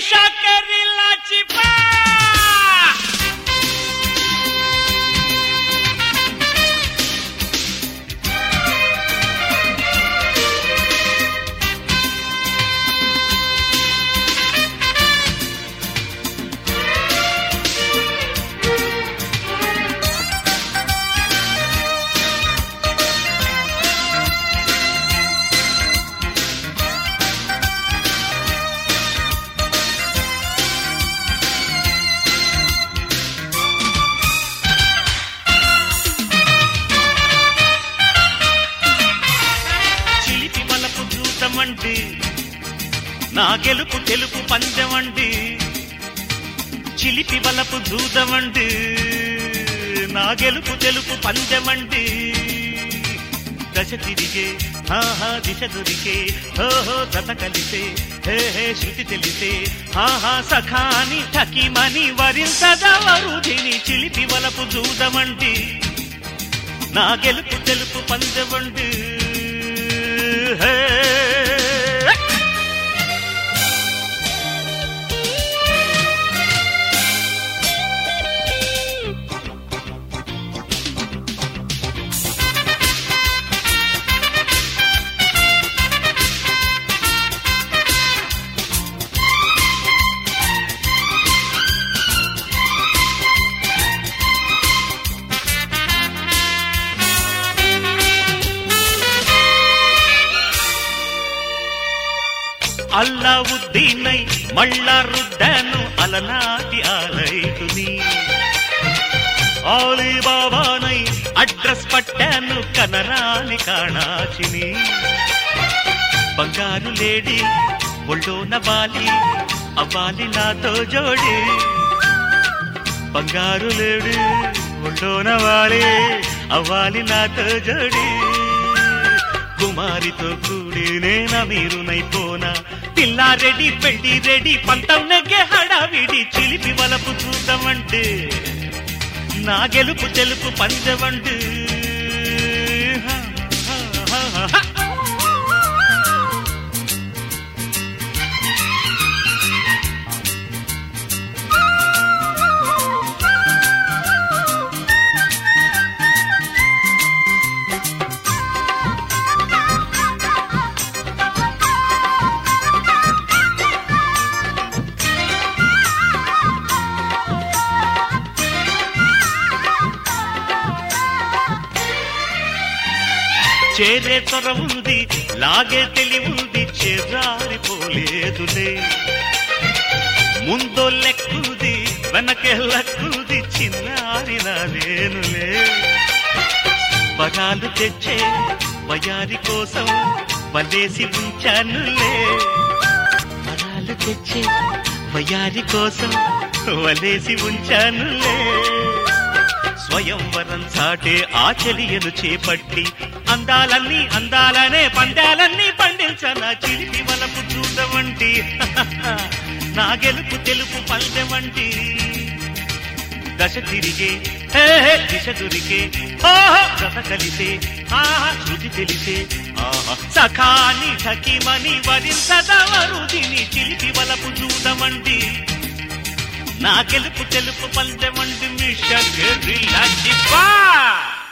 షాకరిల్లా చిపా చిలిపి వలపు చూడమండి నా గెలుపు తెలుపు పందెమండి చిలిపి వలపు చూడమండి నా గెలుపు తెలుపు పందెమండి దశ తిరిగే ఆహా దిశ దొరికే ఓహో జత కలిసే హే హే శృతి తెలిసే ఆహా సఖాని ఠకిమని వరించదవరు దీని చిలిపి వలపు చూడమండి నా గెలుపు తెలుపు పందెమండి హే అల్లావుద్దీనై మళ్ళా రుద్దాను అలనాటి ఆలైతుని ఆలీబాబానై అడ్రస్ పట్టాను కనరాని కాణాచిని బంగారు లేడి ఒళ్ళోన బాలి అవ్వాలి నాతో జోడి బంగారు లేడి ఒళ్ళోన వాలి అవ్వాలి నాతో జోడి కుమారితో కూడి నేన మీరునైపోనా పిల్లా రెడీ పెళ్లి రెడీ పంతం నెగ్గే హడావిడి చిలిపి వలపు చూద్దామంటే నా గెలుపు తెలుపు పందెవండు హా, హా, హా, హా. చేరే త్వర ఉంది లాగే తెలివుంది చేరారిపోలేదులే ముందో లెక్కుది వెనకే లక్కుది చిన్నారి నానేనులే బగాలు తెచ్చే వయారి కోసం వలేసి ఉంచానులే బగాలు తెచ్చే వయారి కోసం వలేసి ఉంచానులే స్వయంవరం చాటే ఆ చెలియను చేపట్టి అందాలన్నీ అందాలనే పందాలన్నీ పండించన చిలిపి వలపు చూడవంటి నా గెలుపు తెలుపు పందెవంటి దశ తిరిగే హే హే, దిశ దొరికే ఓహో కథ కలిసే ఆహా శృతి తెలిసే ఆహా సఖాని ఠకిమని వరించదవరు దీని చిలిపి వలపు చూడమండి నా గెలుపు తెలుపు పందెమండి మీ షగరిలా చిప్పా